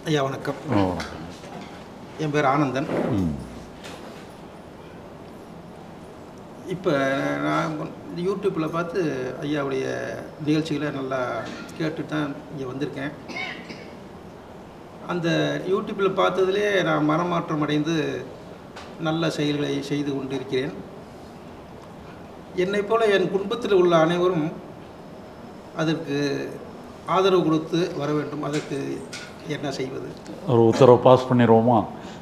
ஐயா வணக்கம் ஓ என் பேர் ஆனந்தன் ம் இப்போ நான் யூடியூப்பில் பார்த்து ஐயாவுடைய நிகழ்ச்சிகளை நல்லா கேட்டு தான் இங்கே வந்திருக்கேன் அந்த யூடியூப்பில் பார்த்ததுலே நான் மனமாற்றம் அடைந்து நல்ல செயல்களை செய்து கொண்டிருக்கிறேன் என்னைப் போல என் குடும்பத்தில் உள்ள அனைவரும் அதற்கு ஆதரவு கொடுத்து வர வேண்டும் அதற்கு என்ன செய்வது ஒரு உத்தரவு பாஸ் பண்ணிடுவோமா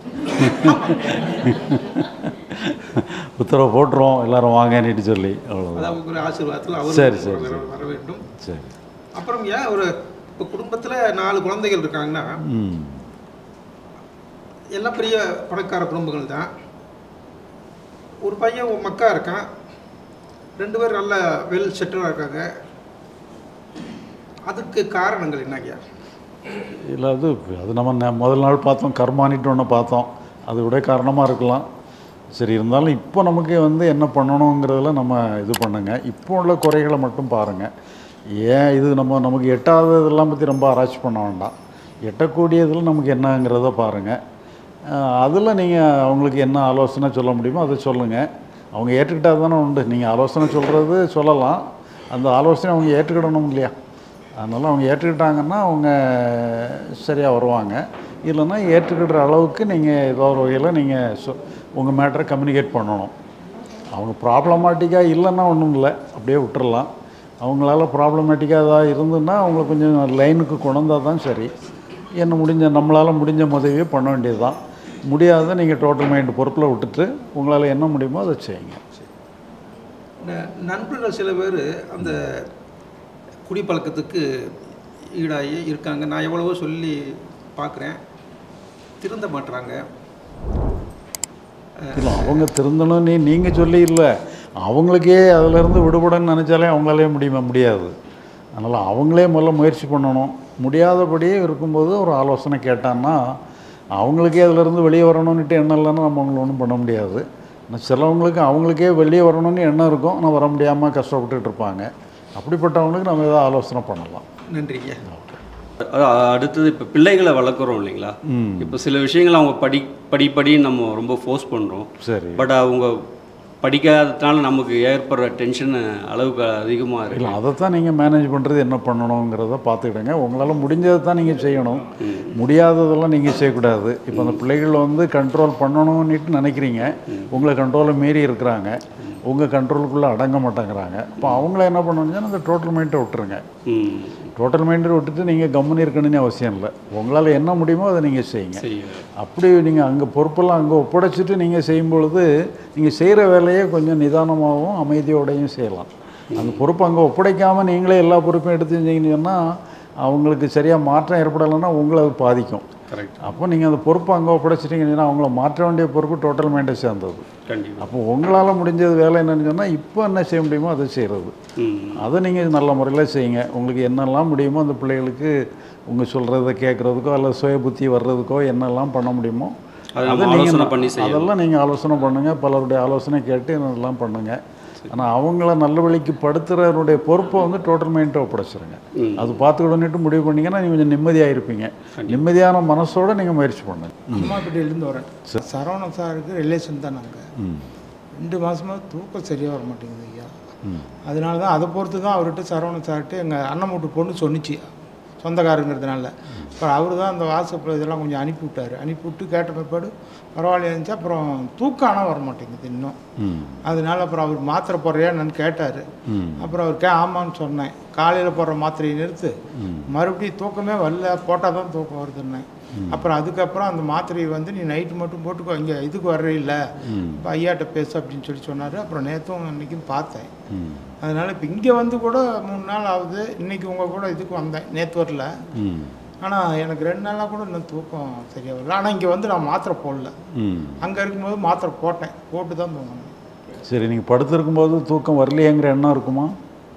உத்தரவு போட்டுருவோம் எல்லாரும் வாங்கன்னுட்டு சொல்லி அவ்வளோதான் அதாவது ஒரு ஆசீர்வாதத்தில் சரி, அவர் சரி, வர சரி. வர வேண்டும் சரி அப்புறம் ஏன் ஒரு இப்போ குடும்பத்தில் நாலு குழந்தைகள் இருக்காங்கன்னா ம் எல்லாம் பெரிய பணக்கார குடும்பங்கள் தான் ஒரு பையன் ஒரு மக்கா இருக்கான் ரெண்டு பேர் நல்ல வெல் செட்டிலாக இருக்காங்க அதுக்கு காரணங்கள் என்னங்கய்யா இல்லை அது அது நம்ம ந- முதல் நாள் பார்த்தோம் கர்மானிட்டு ஒன்று பார்த்தோம் அது விட காரணமாக இருக்கலாம் சரி இருந்தாலும் இப்போ நமக்கு வந்து என்ன பண்ணணுங்கிறதுல நம்ம இது பண்ணுங்க இப்போ உள்ள குறைகளை மட்டும் பாருங்கள் ஏன் இது நம்ம நமக்கு எட்டாததெல்லாம் பற்றி ரொம்ப ஆராய்ச்சி பண்ண வேண்டாம் எட்டக்கூடியதில் நமக்கு என்னங்கிறத பாருங்கள் அதில் நீங்கள் அவங்களுக்கு என்ன ஆலோசனை சொல்ல முடியுமோ அதை சொல்லுங்கள் அவங்க ஏற்றுக்கிட்டால் தானே உண்டு நீங்கள் ஆலோசனை சொல்கிறது சொல்லலாம் அந்த ஆலோசனை அவங்க ஏற்றுக்கிடணும் இல்லையா அதனால் அவங்க ஏற்றுக்கிட்டாங்கன்னா அவங்க சரியாக வருவாங்க இல்லைன்னா ஏற்றுக்கிற அளவுக்கு நீங்கள் ஏதோ ஒரு வகையில் நீங்கள் சொ உங்கள் மேட்டரை கம்யூனிகேட் பண்ணணும் அவங்க ப்ராப்ளமேட்டிக்காக இல்லைன்னா ஒன்றும் இல்லை அப்படியே விட்டுறலாம் அவங்களால ப்ராப்ளமேட்டிக்காக ஏதாவது இருந்துன்னா அவங்கள கொஞ்சம் லைனுக்கு கொண்டு தான் சரி என்ன முடிஞ்ச நம்மளால் முடிஞ்ச உதவியை பண்ண வேண்டியது தான் முடியாத நீங்கள் டோட்டல் மைண்ட் பொறுப்பில் விட்டுட்டு உங்களால் என்ன முடியுமோ அதை செய்யுங்க ந- நண்பர்கள் சில பேர் அந்த குடிப்பழக்கத்துக்கு ஈடாகி இருக்காங்க நான் எவ்வளவோ சொல்லி பார்க்குறேன் திருந்த மாட்டுறாங்க இல்லை அவங்க திருந்தணும் நீ நீங்கள் சொல்லி இல்லை அவங்களுக்கே அதிலேருந்து விடுபடன்னு நினச்சாலே அவங்களாலே முடியுமா முடியாது அதனால் அவங்களே முதல்ல முயற்சி பண்ணணும் முடியாதபடியே இருக்கும்போது ஒரு ஆலோசனை கேட்டான்னா அவங்களுக்கே அதிலேருந்து வெளியே வரணும்னுட்டு எண்ணம் இல்லைன்னா நம்ம அவங்கள ஒன்றும் பண்ண முடியாது ஆனால் சிலவங்களுக்கு அவங்களுக்கே வெளியே வரணும்னு எண்ணம் இருக்கும் ஆனால் வர முடியாமல் கஷ்டப்பட்டுட்டு இருப்பாங்க அப்படிப்பட்டவங்களுக்கு நம்ம ஏதாவது ஆலோசனை பண்ணலாம் நன்றிங்க அ- அடுத்தது இப்போ பிள்ளைகளை வளர்க்குறோம் இல்லைங்களா ம் இப்போ சில விஷயங்கள் அவங்க படி படி படின்னு நம்ம ரொம்ப ஃபோர்ஸ் பண்ணுறோம் சரி பட் அவங்க படிக்காததுனால நமக்கு ஏற்படுற டென்ஷன் அளவுக்கு அதிகமாக இல்லை இருக்கு அதைத்தான் நீங்கள் மேனேஜ் பண்ணுறது என்ன பண்ணணுங்கிறத பார்த்துக்கிடுங்க உங்களால் முடிஞ்சதை தான் நீங்கள் செய்யணும் முடியாததெல்லாம் நீங்கள் செய்யக்கூடாது இப்போ அந்த பிள்ளைகள் வந்து கண்ட்ரோல் பண்ணணும்னுட்டு நினைக்கிறீங்க உங்களை கண்ட்ரோலை மீறி இருக்கிறாங்க உங்கள் கண்ட்ரோலுக்குள்ளே அடங்க மாட்டேங்கிறாங்க அப்போ அவங்கள என்ன பண்ணணும்னா அந்த டோட்டல் மைண்டை விட்டுருங்க ம் டோட்டல் மைண்டை விட்டுட்டு நீங்கள் கம்முன்னு இருக்கணும்னு அவசியம் இல்லை உங்களால் என்ன முடியுமோ அதை நீங்கள் செய்யுங்க சரி அப்படி நீங்கள் அங்கே பொறுப்பெல்லாம் அங்கே ஒப்படைச்சிட்டு நீங்கள் செய்யும் பொழுது நீங்கள் செய்கிற வேலையை கொஞ்சம் நிதானமாகவும் அமைதியோடையும் செய்யலாம் அந்த பொறுப்பு அங்கே ஒப்படைக்காமல் நீங்களே எல்லா பொறுப்பையும் எடுத்து செஞ்சீங்கன்னா அவங்களுக்கு சரியாக மாற்றம் ஏற்படலைன்னா உங்களை அது பாதிக்கும் கரெக்ட் அப்போ நீங்கள் அந்த பொறுப்பை அங்கே ஒப்படைச்சிட்டிங்கன்னா அவங்கள மாற்ற வேண்டிய பொறுப்பு டோட்டல் மைண்டை சேர்ந்தது கண்டிப்பாக அப்போ உங்களால் முடிஞ்சது வேலை என்னன்னு சொன்னால் இப்போ என்ன செய்ய முடியுமோ அதை செய்கிறது ம் அதை நீங்கள் நல்ல முறையில் செய்யுங்க உங்களுக்கு என்னெல்லாம் முடியுமோ அந்த பிள்ளைகளுக்கு உங்கள் சொல்கிறத கேட்குறதுக்கோ அல்லது சுய புத்தி வர்றதுக்கோ என்னெல்லாம் பண்ண முடியுமோ அதை நம்ம அதை நீங்க ஆலோசனை ந- பண்ணி செய்யணும். அதெல்லாம் நீங்கள் ஆலோசனை பண்ணுங்கள் பலருடைய ஆலோசனை கேட்டு இதெல்லாம் பண்ணுங்கள் ஆனால் அவங்கள நல்ல வழிக்கு படுத்துறவருடைய பொறுப்பை வந்து டோட்டல் மைண்டை ஒப்படைச்சிருங்க ம். அது பார்த்துக்கிடணுட்டு முடிவு பண்ணீங்கன்னா நீங்கள் கொஞ்சம் நிம்மதியாக இருப்பீங்க நிம்மதியான மனசோட நீங்கள் முயற்சி பண்ணுங்க அம்மாப்பேட்டையிலேருந்து வரேன் சரவணன் சாருக்கு ரிலேஷன் தான் நாங்கள் ம் ரெண்டு மாதமாக தூக்கம் சரியாக வர மாட்டேங்குது ஐயா ம் அதனால தான் அதை பொறுத்து தான் அவர்கிட்ட சரவணன் சார்கிட்ட எங்கள் அண்ணன் மூட்டு பொண்ணு சொன்னிச்சு சொந்தக்காரங்கிறதுனால அப்புறம் அவர் தான் அந்த வாட்ஸ்அப்பில் இதெல்லாம் கொஞ்சம் அனுப்பி விட்டார் அனுப்பி விட்டு கேட்ட பிற்பாடு பரவாயில்ல இருந்துச்சு அப்புறம் தூக்கம் ஆனால் வர மாட்டேங்குது இன்னும் ம் அதனால அப்புறம் அவர் மாத்திரை போடுறியா நான் கேட்டார் ம் அப்புறம் அவர் கே ஆமான்னு சொன்னேன் காலையில் போடுற மாத்திரையை நிறுத்து ம். மறுபடியும் தூக்கமே வரல போட்டால் தான் தூக்கம் வருதுன்னேன் அப்புறம் அதுக்கப்புறம் அந்த மாத்திரையை வந்து நீ நைட்டு மட்டும் போட்டுக்கோ இங்கே இதுக்கு வர்றே இல்லை ம். இப்போ ஐயாட்ட பேசு அப்படின்னு சொல்லி சொன்னார் அப்புறம் நேற்றும் அன்றைக்கும் பார்த்தேன் ம் அதனால் இப்போ இங்கே வந்து கூட மூணு நாள் ஆகுது இன்றைக்கி உங்கள் கூட இதுக்கு வந்தேன் நேற்று வரல ம் ஆனால் எனக்கு ரெண்டு நாளாக கூட இன்னும் தூக்கம் சரியாக வரல ஆனால் இங்கே வந்து நான் மாத்திரை போடல ம் அங்கே இருக்கும்போது மாத்திரை போட்டேன் போட்டு தான் தூங்கினேன் சரி நீங்கள் படுத்திருக்கும்போது தூக்கம் வரலையேங்கிற எண்ணம் இருக்குமா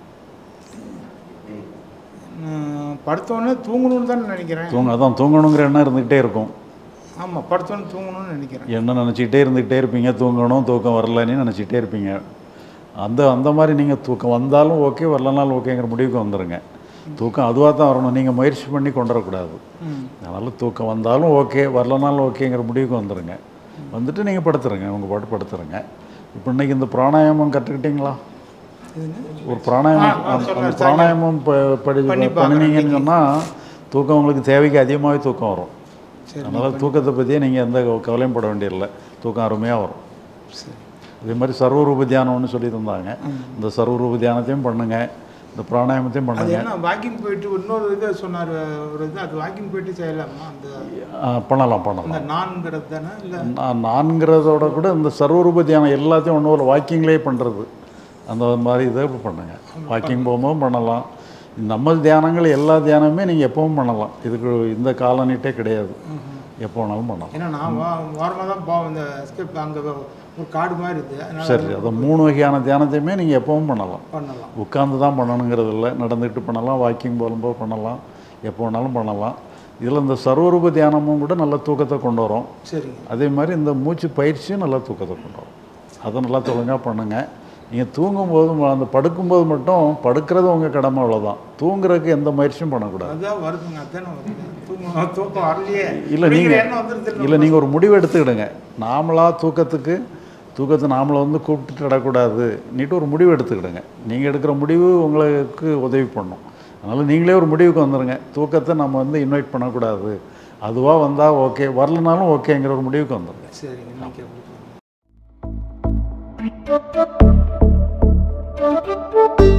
நான் படுத்தோடனே தூங்கணும்னு தான் நினைக்கிறேன் தூங்க அதான் தூங்கணுங்கிற எண்ணம் இருந்துக்கிட்டே இருக்கும் ஆமாம் படுத்தோடனே தூங்கணும்னு நினைக்கிறேன் எண்ணம் நினச்சிக்கிட்டே இருந்துக்கிட்டே இருப்பீங்க தூங்கணும் தூக்கம் வரலன்னு நினச்சிக்கிட்டே இருப்பீங்க அந்த அந்த மாதிரி நீங்கள் தூக்கம் வந்தாலும் ஓகே வரலனாலும் ஓகேங்கிற முடிவுக்கு வந்துடுங்க தூக்கம் அதுவாக தான் வரணும் நீங்கள் முயற்சி பண்ணி கொண்டு வரக்கூடாது ம் அதனால் தூக்கம் வந்தாலும் ஓகே வரலனாலும் ஓகேங்கிற முடிவுக்கு வந்துடுங்க வந்துட்டு நீங்கள் படுத்துருங்க உங்கள் பாட்டு படுத்துருங்க இப்போ இன்னைக்கு இந்த பிராணாயாமம் கற்றுக்கிட்டீங்களா ஒரு பிராணாயாமம் ஆ, ஆ, அந்த- சொல்றேன். அந்த பிராணாயாமம் ப- படி பண்ணி பார்க்குறேன் பண்ணினீங்கன்னு சொன்னால் தூக்கம் உங்களுக்கு தேவைக்கு அதிகமாகவே தூக்கம் வரும் சரி அதனால் தூக்கத்தை பற்றியே நீங்கள் எந்த கவலையும் பட வேண்டியதில்லை தூக்கம் அருமையாக வரும் சரி அதே மாதிரி சர்வரூப தியானம்னு சொல்லி தந்தாங்க இந்த சர்வரூப தியானத்தையும் பண்ணுங்க இந்த பிராணாயாமத்தையும் அது பண்ணுங்க என்ன வாக்கிங் போயிட்டு இன்னொரு இது சொன்னார் ஒரு இது அது வாக்கிங் போயிட்டு செய்யலாமா அந்த ஆ, பண்ணலாம் பண்ணலாம் அந்த நான்கிறது தானே இல்லை நான் நான்கிறதோட கூட இந்த சர்வரூப தியானம் எல்லாத்தையும் ஒன்று ஒரு வாக்கிங்லேயே பண்ணுறது அந்த மாதிரி இதை பண்ணுங்க வாக்கிங் போகும்போதும் பண்ணலாம் நம்ம தியானங்கள் எல்லா தியானமுமே நீங்கள் எப்பவும் பண்ணலாம் இதுக்கு இந்த காலனிட்டே கிடையாது எப்போ வேணாலும் பண்ணலாம் ஏன்னா நான் வா வாரமாக தான் போவேன் இந்த எஸ்கேப் அங்கே ஒரு காடு மாதிரி இருக்குது அதனால சரி அதை மூணு வகையான தியானத்தையுமே நீங்கள் எப்பவும் பண்ணலாம் பண்ணலாம் உட்காந்து தான் பண்ணணுங்கிறது இல்லை நடந்துக்கிட்டு பண்ணலாம் வாக்கிங் போகும்போது பண்ணலாம் எப்போ வேணாலும் பண்ணலாம் இதில் இந்த சர்வரூப தியானமும் கூட நல்ல தூக்கத்தை கொண்டு வரும் சரிங்க அதே மாதிரி இந்த மூச்சு பயிற்சியும் நல்லா தூக்கத்தை கொண்டு வரும் அதை நல்லா ஒழுங்காக பண்ணுங்கள் நீங்கள் தூங்கும்போது ம- அந்த படுக்கும்போது மட்டும் படுக்கிறது உங்கள் கடமை அவ்வளோதான் தூங்குறதுக்கு எந்த முயற்சியும் பண்ணக்கூடாது அதுதான் வருதுங்க அதானே வருது தூக்கம் தூக்கம் வரலையே இல்லை அப்படிங்கிற நீங்கள் எண்ணம் வந்துருது இல்லை நீங்கள் ஒரு முடிவு எடுத்துக்கிடுங்க நாமளாக தூக்கத்துக்கு தூக்கத்தை நாமளை வந்து கூப்பிட்டுட்டு விடக்கூடாது நீட்டு ஒரு முடிவு எடுத்துக்கிடுங்க நீங்கள் எடுக்கிற முடிவு உங்களுக்கு உதவி பண்ணும் அதனால் நீங்களே ஒரு முடிவுக்கு வந்துடுங்க தூக்கத்தை நம்ம வந்து இன்வைட் பண்ணக்கூடாது அதுவாக வந்தால் ஓகே வரலனாலும் ஓகேங்கிற ஒரு முடிவுக்கு வந்துடுங்க சரிங்க இன்னைக்கு அப்படி பண்ணுங்க. Thank you.